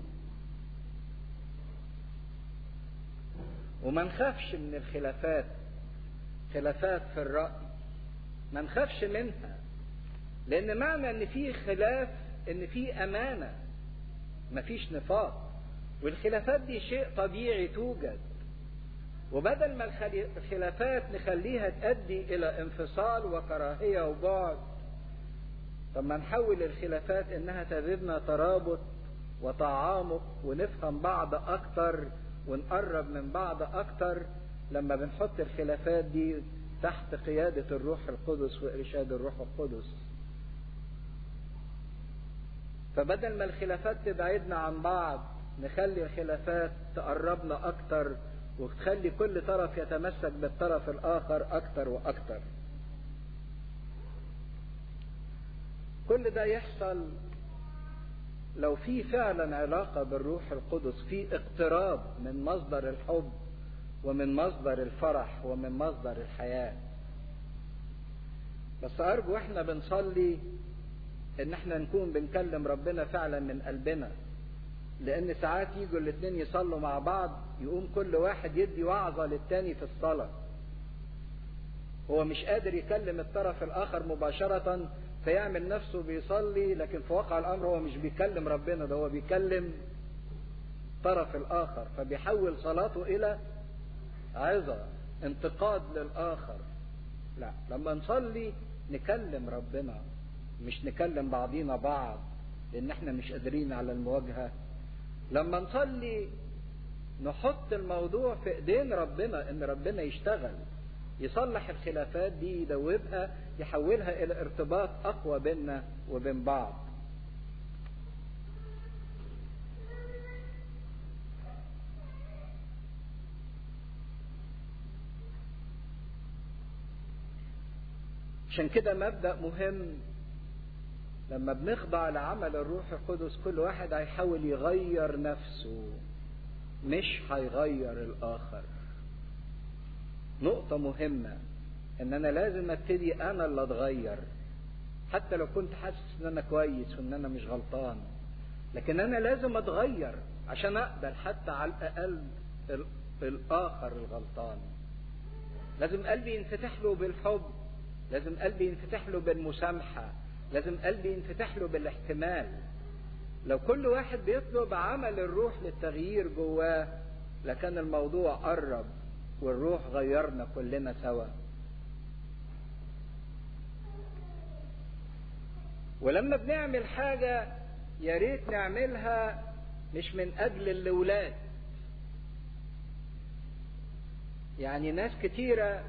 وما نخافش من الخلافات خلافات في الرأي ما نخافش منها لأن معنى إن في خلاف إن في أمانة مفيش نفاق والخلافات دي شيء طبيعي توجد وبدل ما الخلافات نخليها تؤدي الى انفصال وكراهيه وبعد طب ما نحول الخلافات انها تزيدنا ترابط وتعامق ونفهم بعض اكتر ونقرب من بعض اكتر لما بنحط الخلافات دي تحت قيادة الروح القدس وإرشاد الروح القدس فبدل ما الخلافات تبعدنا عن بعض نخلي الخلافات تقربنا أكتر وتخلي كل طرف يتمسك بالطرف الآخر أكتر وأكتر كل ده يحصل لو في فعلا علاقة بالروح القدس في اقتراب من مصدر الحب ومن مصدر الفرح ومن مصدر الحياة بس أرجو احنا بنصلي ان احنا نكون بنكلم ربنا فعلا من قلبنا لان ساعات يجوا الاتنين يصلوا مع بعض يقوم كل واحد يدي وعظة للتاني في الصلاة هو مش قادر يكلم الطرف الاخر مباشرة فيعمل نفسه بيصلي لكن في واقع الامر هو مش بيكلم ربنا ده هو بيكلم الطرف الاخر فبيحول صلاته الى عظة انتقاد للاخر لا لما نصلي نكلم ربنا مش نكلم بعضينا بعض لان احنا مش قادرين على المواجهة لما نصلي نحط الموضوع في ايدين ربنا ان ربنا يشتغل يصلح الخلافات دي يدوبها يحولها الى ارتباط اقوى بيننا وبين بعض عشان كده مبدأ مهم لما بنخضع لعمل الروح القدس كل واحد هيحاول يغير نفسه مش هيغير الآخر نقطة مهمة ان انا لازم ابتدي انا اللي اتغير حتى لو كنت حاسس ان انا كويس وان انا مش غلطان لكن انا لازم اتغير عشان اقبل حتى على الاقل الاخر الغلطان لازم قلبي ينفتح له بالحب لازم قلبي ينفتح له بالمسامحة لازم قلبي ينفتح له بالاحتمال لو كل واحد بيطلب عمل الروح للتغيير جواه لكان الموضوع قرب والروح غيرنا كلنا سوا ولما بنعمل حاجة يا ريت نعملها مش من أجل الأولاد يعني ناس كتيرة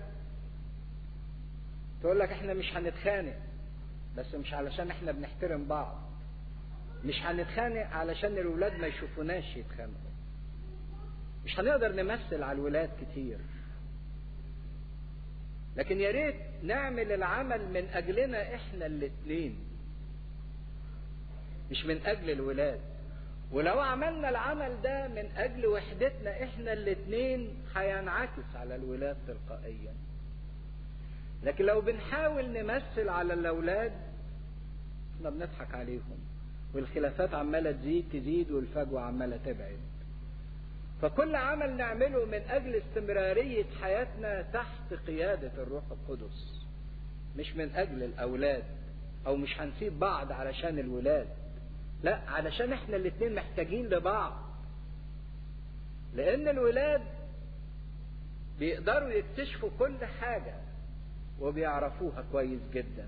تقول لك احنا مش هنتخانق بس مش علشان احنا بنحترم بعض مش هنتخانق علشان الولاد ما يشوفوناش يتخانقوا مش هنقدر نمثل على الولاد كتير لكن يا ريت نعمل العمل من اجلنا احنا الاتنين مش من اجل الولاد ولو عملنا العمل ده من اجل وحدتنا احنا الاتنين هينعكس على الولاد تلقائيا لكن لو بنحاول نمثل على الاولاد احنا بنضحك عليهم والخلافات عماله تزيد تزيد والفجوه عماله تبعد فكل عمل نعمله من اجل استمراريه حياتنا تحت قياده الروح القدس مش من اجل الاولاد او مش هنسيب بعض علشان الولاد لا علشان احنا الاتنين محتاجين لبعض لان الولاد بيقدروا يكتشفوا كل حاجة وبيعرفوها كويس جدا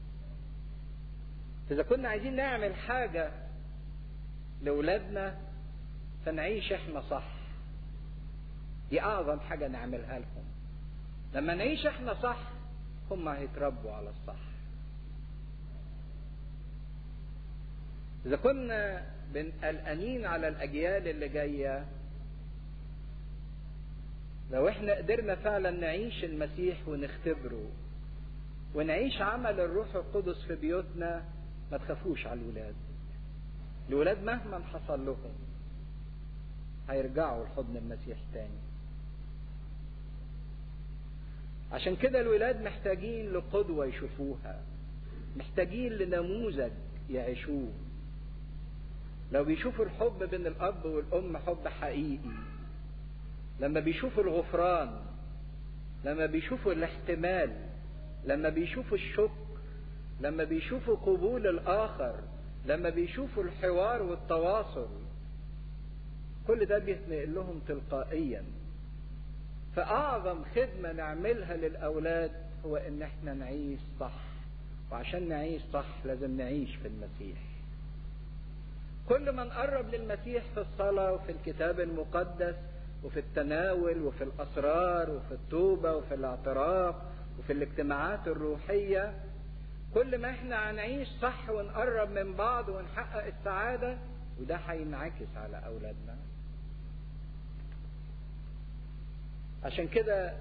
اذا كنا عايزين نعمل حاجة لولادنا فنعيش احنا صح دي اعظم حاجة نعملها لهم لما نعيش احنا صح هم هيتربوا على الصح إذا كنا قلقانين على الأجيال اللي جاية لو احنا قدرنا فعلا نعيش المسيح ونختبره ونعيش عمل الروح القدس في بيوتنا ما تخافوش على الولاد الولاد مهما حصل لهم هيرجعوا لحضن المسيح تاني عشان كده الولاد محتاجين لقدوة يشوفوها محتاجين لنموذج يعيشوه لو بيشوفوا الحب بين الأب والأم حب حقيقي لما بيشوفوا الغفران لما بيشوفوا الاحتمال لما بيشوفوا الشكر لما بيشوفوا قبول الآخر لما بيشوفوا الحوار والتواصل كل ده بيتنقل لهم تلقائيا فأعظم خدمة نعملها للأولاد هو إن احنا نعيش صح وعشان نعيش صح لازم نعيش في المسيح كل ما نقرب للمسيح في الصلاة وفي الكتاب المقدس وفي التناول وفي الأسرار وفي التوبة وفي الاعتراف وفي الاجتماعات الروحية كل ما احنا هنعيش صح ونقرب من بعض ونحقق السعادة وده هينعكس على أولادنا عشان كده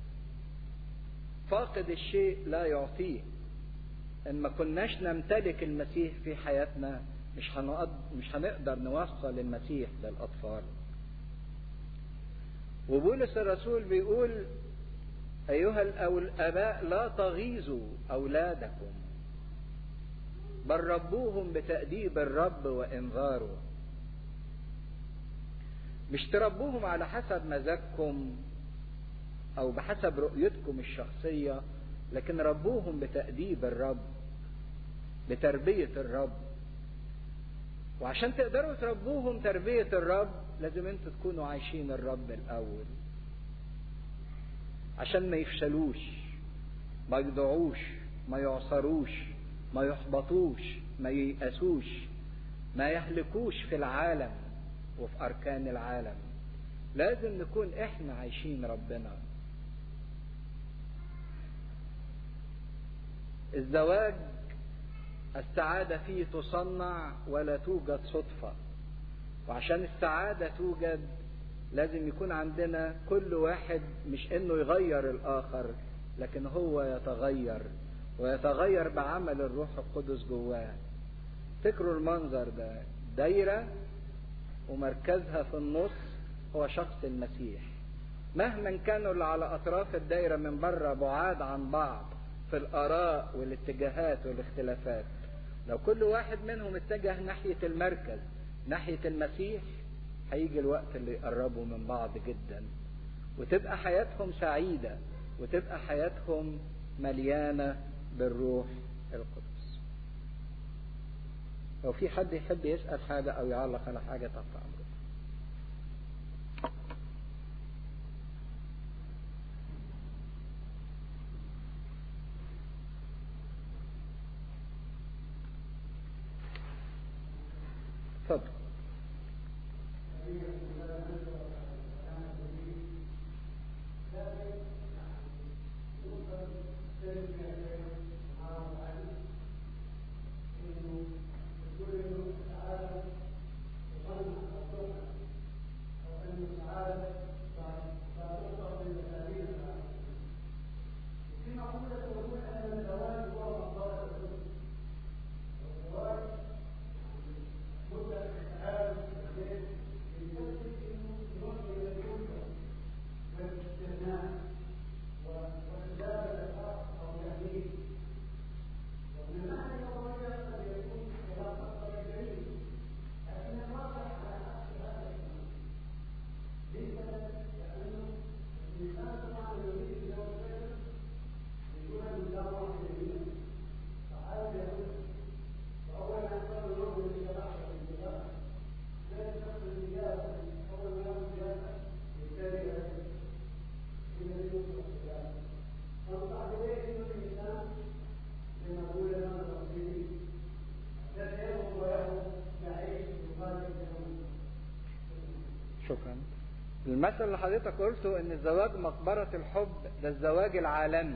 فاقد الشيء لا يعطيه ان ما كناش نمتلك المسيح في حياتنا مش هنقد... مش هنقدر نوصل المسيح للاطفال وبولس الرسول بيقول ايها الاباء لا تغيظوا اولادكم بل ربوهم بتاديب الرب وانذاره مش تربوهم على حسب مزاجكم او بحسب رؤيتكم الشخصيه لكن ربوهم بتاديب الرب بتربيه الرب وعشان تقدروا تربوهم تربيه الرب لازم انتوا تكونوا عايشين الرب الاول عشان ما يفشلوش ما يضيعوش ما يعصروش ما يحبطوش ما ييأسوش ما يهلكوش في العالم وفي أركان العالم لازم نكون إحنا عايشين ربنا الزواج السعادة فيه تصنع ولا توجد صدفة وعشان السعادة توجد لازم يكون عندنا كل واحد مش انه يغير الاخر لكن هو يتغير ويتغير بعمل الروح القدس جواه فكروا المنظر ده دايرة ومركزها في النص هو شخص المسيح مهما كانوا اللي على اطراف الدايرة من بره بعاد عن بعض في الاراء والاتجاهات والاختلافات لو كل واحد منهم اتجه ناحية المركز ناحية المسيح هيجي الوقت اللي يقربوا من بعض جدا وتبقى حياتهم سعيدة وتبقى حياتهم مليانة بالروح القدس لو في حد يحب يسأل حاجة أو يعلق على حاجة تحت أمره اتفضل Thank you. شكرا المثل اللي حضرتك قلته ان الزواج مقبرة الحب ده الزواج العالمي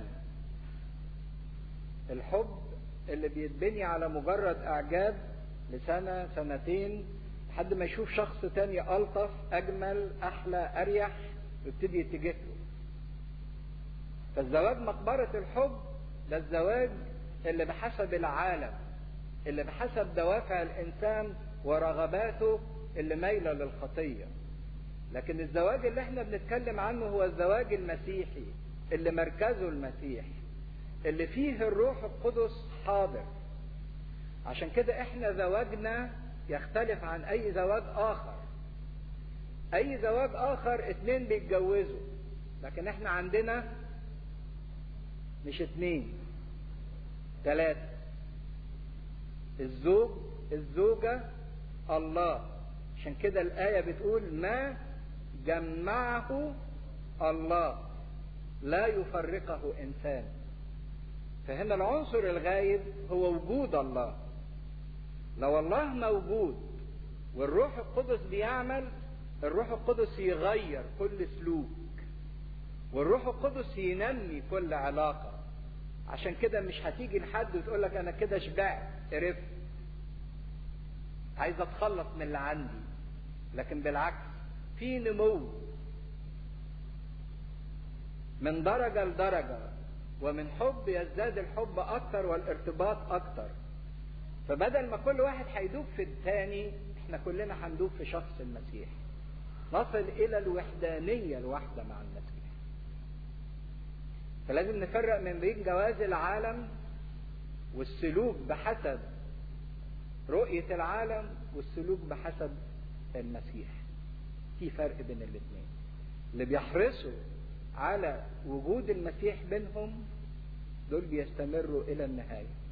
الحب اللي بيتبني على مجرد اعجاب لسنة سنتين لحد ما يشوف شخص تاني الطف اجمل احلى اريح ويبتدي يتجه له فالزواج مقبرة الحب ده الزواج اللي بحسب العالم اللي بحسب دوافع الانسان ورغباته اللي مايله للخطيه لكن الزواج اللي احنا بنتكلم عنه هو الزواج المسيحي اللي مركزه المسيح اللي فيه الروح القدس حاضر عشان كده احنا زواجنا يختلف عن اي زواج اخر اي زواج اخر اتنين بيتجوزوا لكن احنا عندنا مش اتنين تلاتة الزوج الزوجة الله عشان كده الآية بتقول ما جمعه الله لا يفرقه إنسان فهنا العنصر الغايب هو وجود الله لو الله موجود والروح القدس بيعمل الروح القدس يغير كل سلوك والروح القدس ينمي كل علاقة عشان كده مش هتيجي لحد وتقول لك انا كده شبعت قرفت عايز اتخلص من اللي عندي لكن بالعكس في نمو من درجة لدرجة ومن حب يزداد الحب أكتر والارتباط أكتر فبدل ما كل واحد هيدوب في الثاني احنا كلنا هندوب في شخص المسيح نصل إلى الوحدانية الواحدة مع المسيح فلازم نفرق من بين جواز العالم والسلوك بحسب رؤية العالم والسلوك بحسب المسيح في فرق بين الاثنين اللي بيحرصوا على وجود المسيح بينهم دول بيستمروا الى النهايه